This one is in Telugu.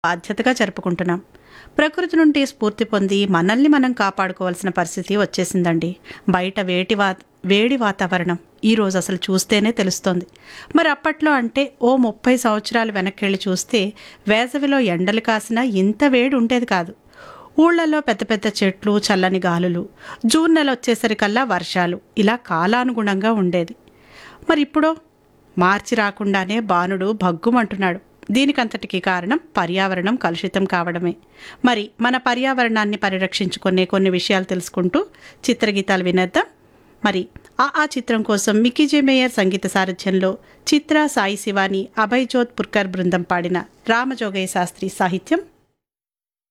బాధ్యతగా జరుపుకుంటున్నాం ప్రకృతి నుండి స్ఫూర్తి పొంది మనల్ని మనం కాపాడుకోవాల్సిన పరిస్థితి వచ్చేసిందండి బయట వేటి వా వేడి వాతావరణం ఈరోజు అసలు చూస్తేనే తెలుస్తోంది మరి అప్పట్లో అంటే ఓ ముప్పై సంవత్సరాలు వెనక్కి వెళ్ళి చూస్తే వేసవిలో ఎండలు కాసినా ఇంత వేడి ఉండేది కాదు ఊళ్ళల్లో పెద్ద పెద్ద చెట్లు చల్లని గాలులు జూన్ నెల వచ్చేసరికల్లా వర్షాలు ఇలా కాలానుగుణంగా ఉండేది మరి ఇప్పుడు మార్చి రాకుండానే బాణుడు భగ్గుమంటున్నాడు దీనికంతటికి కారణం పర్యావరణం కలుషితం కావడమే మరి మన పర్యావరణాన్ని పరిరక్షించుకునే కొన్ని విషయాలు తెలుసుకుంటూ చిత్రగీతాలు వినేద్దాం మరి ఆ ఆ చిత్రం కోసం మికీ జే మేయర్ సంగీత సారథ్యంలో చిత్ర సాయి శివాని అభయ్ జోత్ పుర్కర్ బృందం పాడిన రామజోగయ్య శాస్త్రి సాహిత్యం